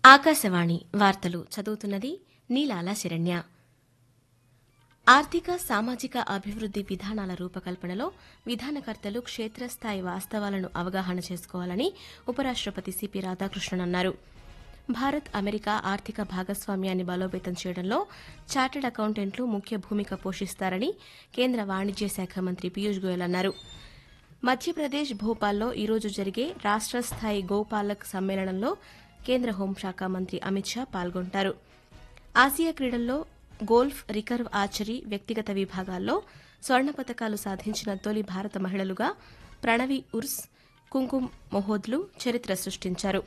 ఆకాశవాణి వార్తలు చదువుతున్నది నీలాల శరణ్య ఆర్థిక సామాజిక అభివృద్ది విధానాల రూపకల్పనలో విధానకర్తలు క్షేత్రస్థాయి వాస్తవాలను అవగాహన చేసుకోవాలని ఉపరాష్టపతి సిపి రాధాకృష్ణన్ అన్నారు భారత్ అమెరికా ఆర్థిక భాగస్వామ్యాన్ని బలోపేతం చేయడంలో చార్టెడ్ అకౌంటెంట్లు ముఖ్య భూమిక పోషిస్తారని కేంద్ర వాణిజ్య శాఖ మంత్రి పీయూష్ గోయల్ అన్నారు మధ్యప్రదేశ్ భోపాల్లో ఈరోజు జరిగే రాష్ట స్థాయి గోపాలక్ సమ్మేళనంలో కేంద్ర హోంశాఖ మంత్రి అమిత్ షా పాల్గొంటారు ఆసియా క్రీడల్లో గోల్ఫ్ రికర్వ్ ఆర్చరీ వ్యక్తిగత విభాగాల్లో స్వర్ణ పతకాలు సాధించిన తొలి భారత మహిళలుగా ప్రణవి ఉర్స్ కుంకుమ్ మొహోద్లు చరిత్ర సృష్టించారు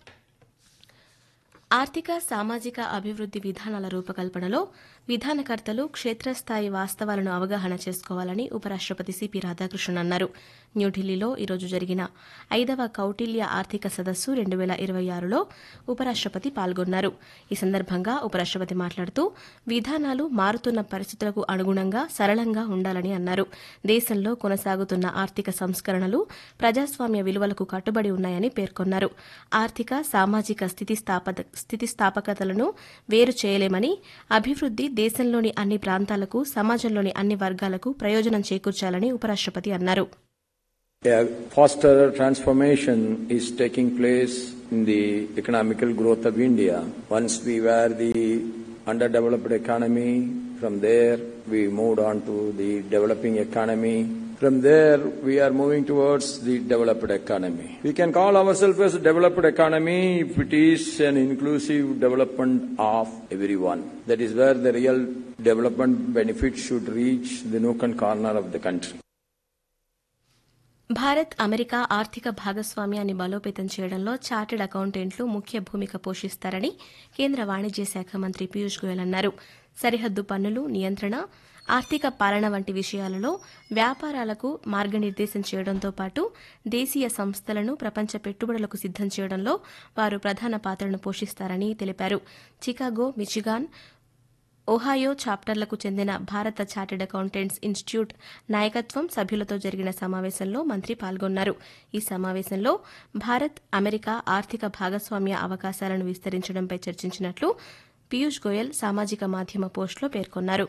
ఆర్థిక సామాజిక అభివృద్ది విధానాల రూపకల్పనలో విధానకర్తలు క్షేత్రస్థాయి వాస్తవాలను అవగాహన చేసుకోవాలని ఉపరాష్టపతి సిపి రాధాకృష్ణన్ అన్నారు న్యూఢిల్లీలో ఈరోజు జరిగిన ఐదవ కౌటిల్య ఆర్థిక సదస్సు రెండు వేల ఇరవై ఆరులో ఉపరాష్టపతి పాల్గొన్నారు ఈ సందర్భంగా ఉపరాష్టపతి మాట్లాడుతూ విధానాలు మారుతున్న పరిస్థితులకు అనుగుణంగా సరళంగా ఉండాలని అన్నారు దేశంలో కొనసాగుతున్న ఆర్థిక సంస్కరణలు ప్రజాస్వామ్య విలువలకు కట్టుబడి ఉన్నాయని పేర్కొన్నారు ఆర్థిక సామాజిక స్థితిస్థాపక స్థితిస్థాపకతలను వేరు చేయలేమని అభివృద్ది దేశంలోని అన్ని ప్రాంతాలకు సమాజంలోని అన్ని వర్గాలకు ప్రయోజనం చేకూర్చాలని ఉపరాష్టపతి అన్నారు A faster transformation is taking place in the economical growth of India. Once we were the underdeveloped economy, from there we moved on to the developing economy. From there we are moving towards the developed economy. We can call ourselves as a developed economy if it is an inclusive development of everyone. That is where the real development benefits should reach the nook and corner of the country. Bharat America ఆర్థిక భాగస్వామ్యాన్ని బలోపేతం చేయడంలో chartered అకౌంటెంట్లు ముఖ్య భూమిక పోషిస్తారని కేంద్ర వాణిజ్య శాఖ మంత్రి పీయూష్ గోయల్ అన్నారు సరిహద్దు పన్నులు నియంత్రణ ఆర్థిక పాలన వంటి విషయాలలో వ్యాపారాలకు మార్గనిర్దేశం చేయడంతో పాటు దేశీయ సంస్థలను ప్రపంచ పెట్టుబడులకు సిద్దం చేయడంలో వారు ప్రధాన పాత్రను పోషిస్తారని తెలిపారు చికాగో మిచిగాన్ ఓహాయో చాప్టర్లకు చెందిన భారత చార్టెడ్ అకౌంటెంట్స్ ఇన్స్టిట్యూట్ నాయకత్వం సభ్యులతో జరిగిన సమావేశంలో మంత్రి పాల్గొన్నారు ఈ సమావేశంలో భారత్ అమెరికా ఆర్థిక భాగస్వామ్య అవకాశాలను విస్తరించడంపై చర్చించినట్లు పీయూష్ గోయల్ సామాజిక మాధ్యమ పోస్టులో పేర్కొన్నారు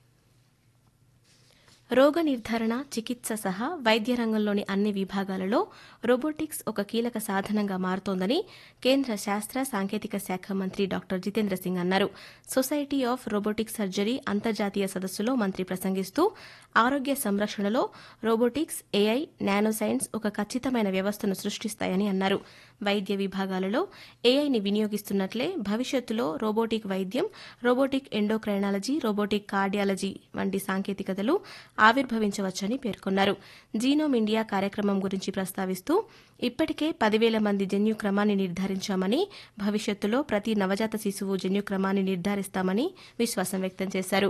రోగ నిర్ధారణ చికిత్స సహా వైద్య రంగంలోని అన్ని విభాగాలలో రోబోటిక్స్ ఒక కీలక సాధనంగా మారుతోందని కేంద్ర శాస్త్ర సాంకేతిక శాఖ మంత్రి డాక్టర్ జితేంద్ర సింగ్ అన్నారు సొసైటీ ఆఫ్ రోబోటిక్ సర్జరీ అంతర్జాతీయ సదస్సులో మంత్రి ప్రసంగిస్తూ ఆరోగ్య సంరక్షణలో రోబోటిక్స్ ఏఐ నానో సైన్స్ ఒక ఖచ్చితమైన వ్యవస్థను సృష్టిస్తాయని అన్నారు వైద్య విభాగాలలో ఏఐని వినియోగిస్తున్నట్లే భవిష్యత్తులో రోబోటిక్ వైద్యం రోబోటిక్ ఎండోక్రైనాలజీ రోబోటిక్ కార్డియాలజీ వంటి సాంకేతికతలు ఆవిర్భవించవచ్చని పేర్కొన్నారు జీనోమ్ ఇండియా కార్యక్రమం గురించి ప్రస్తావిస్తూ ఇప్పటికే పదివేల మంది జన్యుక్రమాన్ని నిర్ధారించామని భవిష్యత్తులో ప్రతి నవజాత శిశువు జన్యుక్రమాన్ని నిర్ధారిస్తామని విశ్వాసం వ్యక్తం చేశారు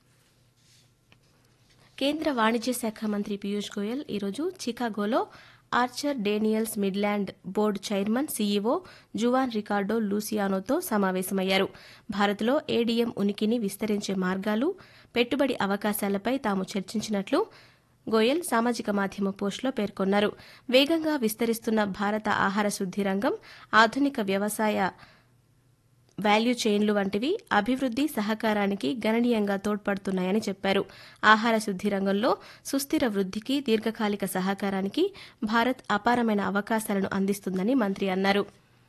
కేంద్ర వాణిజ్య శాఖ మంత్రి పీయూష్ గోయల్ ఈరోజు చికాగోలో Archer Daniels Midland board chairman CEO Juan Ricardo లూసియానోతో సమావేశమయ్యారు భారత్లో ఏడీఎం ఉనికిని విస్తరించే మార్గాలు పెట్టుబడి అవకాశాలపై తాము చర్చించినట్లు గోయల్ సామాజిక మాధ్యమ పోస్టులో పేర్కొన్నారు వేగంగా విస్తరిస్తున్న భారత ఆహార శుద్ది రంగం ఆధునిక వ్యవసాయ వాల్యూ చైన్లు వంటివి అభివృద్ది సహకారానికి గణనీయంగా తోడ్పడుతున్నాయని చెప్పారు ఆహార శుద్ది రంగంలో సుస్థిర వృద్దికి దీర్ఘకాలిక సహకారానికి భారత్ అపారమైన అవకాశాలను అందిస్తుందని మంత్రి అన్నారు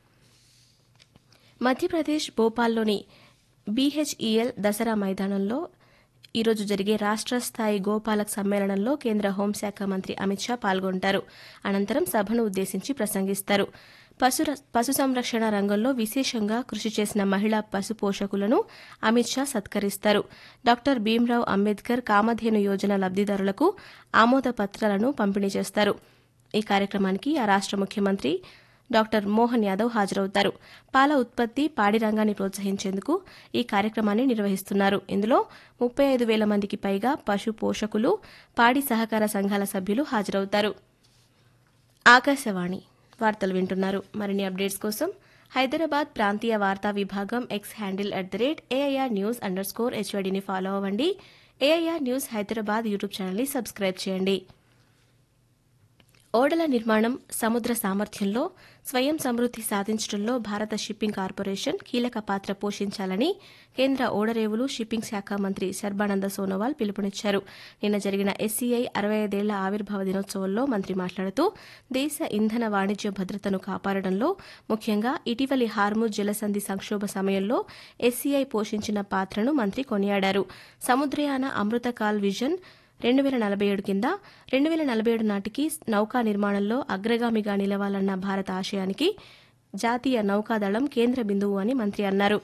మధ్యప్రదేశ్ భోపాల్లోని బీహెచ్ఈఎల్ దసరా మైదానంలో ఈరోజు జరిగే రాష్ట స్థాయి గోపాలక్ సమ్మేళనంలో కేంద్ర హోంశాఖ మంత్రి అమిత్ షా పాల్గొంటారు అనంతరం సభను ఉద్దేశించి ప్రసంగిస్తారు పశు పశు సంరక్షణ రంగంలో విశేషంగా కృషి చేసిన మహిళా పశు పోషకులను అమిత్ షా సత్కరిస్తారు డాక్టర్ భీమ్రావ్ అంబేద్కర్ కామధేను యోజన లబ్దిదారులకు ఆమోద పత్రాలను పంపిణీ చేస్తారు ఈ కార్యక్రమానికి ఆ రాష్ట ముఖ్యమంత్రి డాక్టర్ మోహన్ యాదవ్ హాజరవుతారు పాల ఉత్పత్తి పాడి రంగాన్ని ప్రోత్సహించేందుకు ఈ కార్యక్రమాన్ని నిర్వహిస్తున్నారు ఇందులో ముప్పై ఐదు వేల మందికి పైగా పశు పోషకులు పాడి సహకార సంఘాల సభ్యులు హాజరవుతారు ఆకాశవాణి వార్తలు వింటున్నారు మరిన్ని అప్డేట్స్ కోసం హైదరాబాద్ ప్రాంతీయ వార్తా విభాగం X handle at the rate AIR news underscore హెచ్వైడిని ఫాలో అవ్వండి ఏఐఆర్ న్యూస్ హైదరాబాద్ యూట్యూబ్ ఛానల్ని సబ్స్క్రైబ్ చేయండి ఓడల నిర్మాణం సముద్ర సామర్థ్యంలో స్వయం సమృద్ది సాధించడంలో భారత షిప్పింగ్ కార్పొరేషన్ కీలక పాత్ర పోషించాలని కేంద్ర ఓడరేవులు షిప్పింగ్ శాఖ మంత్రి సర్బానంద సోనోవాల్ పిలుపునిచ్చారు నిన్న జరిగిన ఎస్సీఐ అరవై ఐదేళ్ల ఆవిర్భావ దినోత్సవంలో మంత్రి మాట్లాడుతూ దేశ ఇంధన వాణిజ్య భద్రతను కాపాడడంలో ముఖ్యంగా ఇటీవలి హార్ముజ్ జలసంధి సంక్షోభ సమయంలో ఎస్సీఐ పోషించిన పాత్రను మంత్రి కొనియాడారు సముద్రయాన అమృతకాల్ విజన్ రెండు వేల నలభై ఏడు కింద రెండు వేల నలభై ఏడు నాటికి నౌకా నిర్మాణంలో అగ్రగామిగా నిలవాలన్న భారత ఆశయానికి జాతీయ నౌకాదళం కేంద్ర బిందువు అని మంత్రి అన్నారు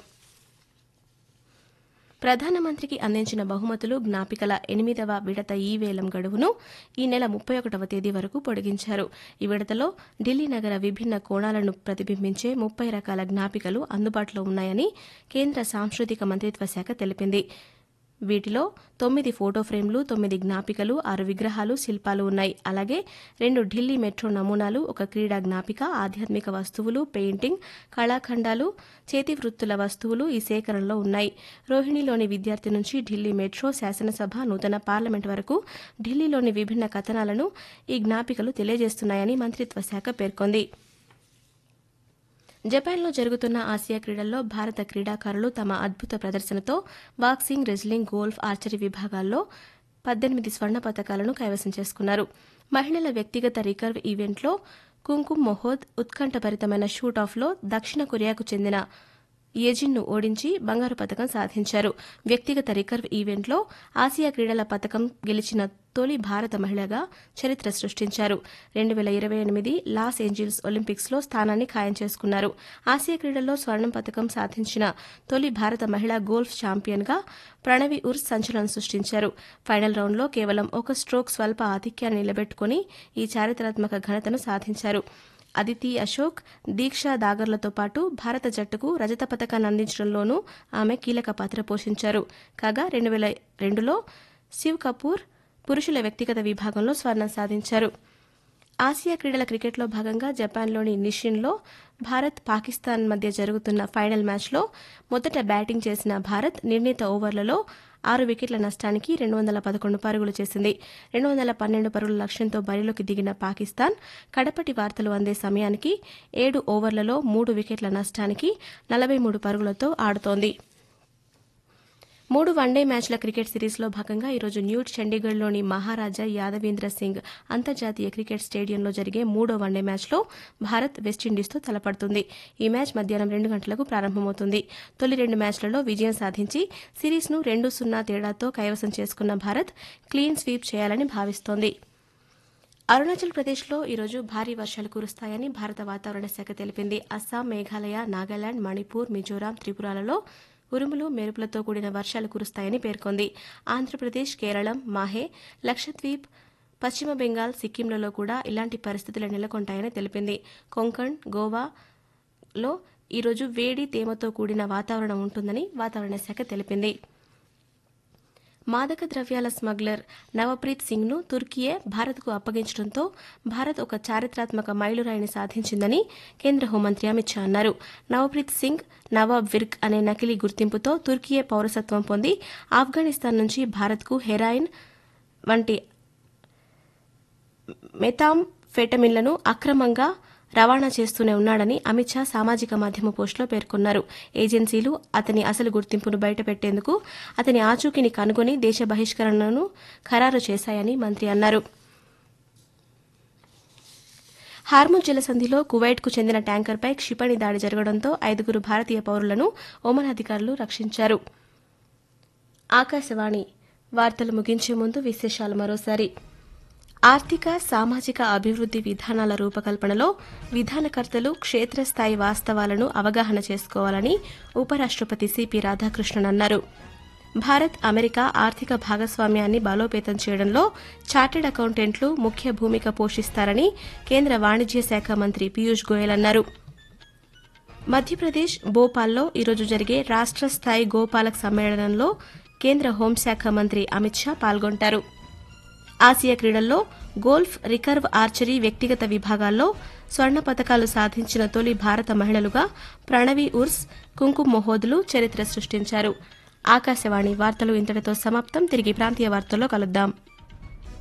ప్రధానమంత్రికి అందించిన బహుమతులు జ్ఞాపికల ఎనిమిదవ విడత ఈ వేలం గడువును ఈ నెల ముప్పై ఒకటవ తేదీ వరకు పొడిగించారు ఈ విడతలో ఢిల్లీ నగర విభిన్న కోణాలను ప్రతిబింబించే ముప్పై రకాల జ్ఞాపికలు అందుబాటులో ఉన్నాయని కేంద్ర సాంస్కృతిక మంత్రిత్వ శాఖ తెలిపింది వీటిలో తొమ్మిది ఫోటో ఫ్రేమ్లు తొమ్మిది జ్ఞాపికలు ఆరు విగ్రహాలు శిల్పాలు ఉన్నాయి అలాగే రెండు ఢిల్లీ మెట్రో నమూనాలు ఒక క్రీడా జ్ఞాపిక ఆధ్యాత్మిక వస్తువులు పెయింటింగ్ కళాఖండాలు చేతి వృత్తుల వస్తువులు ఈ సేకరణలో ఉన్నాయి రోహిణిలోని విద్యార్థి నుంచి ఢిల్లీ మెట్రో శాసనసభ నూతన పార్లమెంట్ వరకు ఢిల్లీలోని విభిన్న కథనాలను ఈ జ్ఞాపికలు తెలియజేస్తున్నాయని మంత్రిత్వ శాఖ పేర్కొంది జపాన్లో జరుగుతున్న ఆసియా క్రీడల్లో భారత క్రీడాకారులు తమ అద్భుత ప్రదర్శనతో బాక్సింగ్ రెజ్లింగ్ గోల్ఫ్ ఆర్చరీ విభాగాల్లో పద్దెనిమిది స్వర్ణ పతకాలను కైవసం చేసుకున్నారు మహిళల వ్యక్తిగత రికర్వ్ ఈవెంట్లో కుంకుమ్ మొహోద్ ఉత్కంఠభరితమైన షూట్ ఆఫ్లో దక్షిణ కొరియాకు చెందిన యజిన్ను ఓడించి బంగారు పతకం సాధించారు వ్యక్తిగత రికర్వ్ ఈవెంట్లో ఆసియా క్రీడల పతకం గెలిచిన తొలి భారత మహిళగా చరిత్ర సృష్టించారు రెండు వేల ఇరవై ఎనిమిది లాస్ ఏంజిల్స్ ఒలింపిక్స్లో స్థానాన్ని ఖాయం చేసుకున్నారు ఆసియా క్రీడల్లో స్వర్ణం పతకం సాధించిన తొలి భారత మహిళా గోల్ఫ్ ఛాంపియన్గా ప్రణవి ఉర్స్ సంచలనం సృష్టించారు ఫైనల్ రౌండ్లో కేవలం ఒక స్ట్రోక్ స్వల్ప ఆధిక్యాన్ని నిలబెట్టుకుని ఈ చారిత్రాత్మక ఘనతను సాధించారు అదితి అశోక్ దీక్షా దాగర్లతో పాటు భారత జట్టుకు రజత పథకాన్ని అందించడంలోనూ ఆమె కీలక పాత్ర పోషించారు కాగా రెండు వేల రెండులో శివ్ కపూర్ పురుషుల వ్యక్తిగత విభాగంలో స్వర్ణం సాధించారు ఆసియా క్రీడల క్రికెట్లో భాగంగా జపాన్లోని నిషిన్లో భారత్ పాకిస్తాన్ మధ్య జరుగుతున్న ఫైనల్ మ్యాచ్లో మొదట బ్యాటింగ్ చేసిన భారత్ నిర్ణీత ఓవర్లలో ఆరు వికెట్ల నష్టానికి రెండు వందల పదకొండు పరుగులు చేసింది రెండు వందల పన్నెండు పరుగుల లక్ష్యంతో బరిలోకి దిగిన పాకిస్తాన్ కడపటి వార్తలు అందే సమయానికి ఏడు ఓవర్లలో మూడు వికెట్ల నష్టానికి నలభై మూడు పరుగులతో ఆడుతోంది మూడు వన్డే మ్యాచ్ల క్రికెట్ సిరీస్లో భాగంగా ఈరోజు న్యూ చండీగఢ్లోని మహారాజా యాదవీంద్ర సింగ్ అంతర్జాతీయ క్రికెట్ స్టేడియంలో జరిగే మూడో వన్డే మ్యాచ్లో భారత్ వెస్టిండీస్తో తలపడుతుంది ఈ మ్యాచ్ మధ్యాహ్నం రెండు గంటలకు ప్రారంభమవుతుంది తొలి రెండు మ్యాచ్లలో విజయం సాధించి సిరీస్ను రెండు సున్నా తేడాతో కైవసం చేసుకున్న భారత్ క్లీన్ స్వీప్ చేయాలని భావిస్తోంది అరుణాచల్ ప్రదేశ్లో ఈరోజు భారీ వర్షాలు కురుస్తాయని భారత వాతావరణ శాఖ తెలిపింది అస్సాం మేఘాలయ నాగాలాండ్ మణిపూర్ మిజోరాం త్రిపురాలలో ఉరుములు మెరుపులతో కూడిన వర్షాలు కురుస్తాయని పేర్కొంది ఆంధ్రప్రదేశ్ కేరళం మాహే లక్షద్వీప్ పశ్చిమ బెంగాల్ సిక్కింలలో కూడా ఇలాంటి పరిస్థితులు నెలకొంటాయని తెలిపింది కొంకణ్ గోవాలో ఈరోజు వేడి తేమతో కూడిన వాతావరణం ఉంటుందని వాతావరణ శాఖ తెలిపింది మాదక ద్రవ్యాల స్మగ్లర్ నవప్రీత్ సింగ్ను తుర్కీయే భారత్కు అప్పగించడంతో భారత్ ఒక చారిత్రాత్మక మైలురాయిని సాధించిందని కేంద్ర హోంమంత్రి అమిత్ షా అన్నారు నవప్రీత్ సింగ్ నవాబ్ విర్క్ అనే నకిలీ గుర్తింపుతో తుర్కీయే పౌరసత్వం పొంది ఆఫ్ఘనిస్తాన్ నుంచి భారత్కు హెరాయిన్ వంటి మెతామ్ ఫెటమిన్లను అక్రమంగా రవాణా చేస్తూనే ఉన్నాడని అమిత్ షా సామాజిక మాధ్యమ పోస్టులో పేర్కొన్నారు ఏజెన్సీలు అతని అసలు గుర్తింపును బయటపెట్టేందుకు అతని ఆచూకీని కనుగొని దేశ బహిష్కరణను ఖరారు చేశాయని మంత్రి అన్నారు హార్ముజ్ జలసంధిలో కువైట్కు చెందిన ట్యాంకర్పై క్షిపణి దాడి జరగడంతో ఐదుగురు భారతీయ పౌరులను ఒమన్ అధికారులు రక్షించారు ఆకాశవాణి వార్తలు ముగించే ముందు విశేషాలు మరోసారి ఆర్థిక సామాజిక అభివృద్ది విధానాల రూపకల్పనలో విధానకర్తలు క్షేత్రస్థాయి వాస్తవాలను అవగాహన చేసుకోవాలని ఉపరాష్టపతి సిపి రాధాకృష్ణన్ అన్నారు భారత్ అమెరికా ఆర్థిక భాగస్వామ్యాన్ని బలోపేతం చేయడంలో చార్టెడ్ అకౌంటెంట్లు ముఖ్య భూమిక పోషిస్తారని కేంద్ర వాణిజ్య శాఖ మంత్రి పీయూష్ గోయల్ అన్నారు మధ్యప్రదేశ్ భోపాల్లో ఈరోజు జరిగే రాష్ట్ర స్థాయి గోపాలక్ సమ్మేళనంలో కేంద్ర హోంశాఖ మంత్రి అమిత్ షా పాల్గొంటారు ఆసియా క్రీడల్లో గోల్ఫ్ రికర్వ్ ఆర్చరీ వ్యక్తిగత విభాగాల్లో స్వర్ణ పతకాలు సాధించిన తొలి భారత మహిళలుగా ప్రణవి ఉర్స్ కుంకుమ్ మొహోద్లు చరిత్ర సృష్టించారు ఆకాశవాణి వార్తలు ఇంతటితో సమాప్తం తిరిగి ప్రాంతీయ వార్తల్లో కలుద్దాం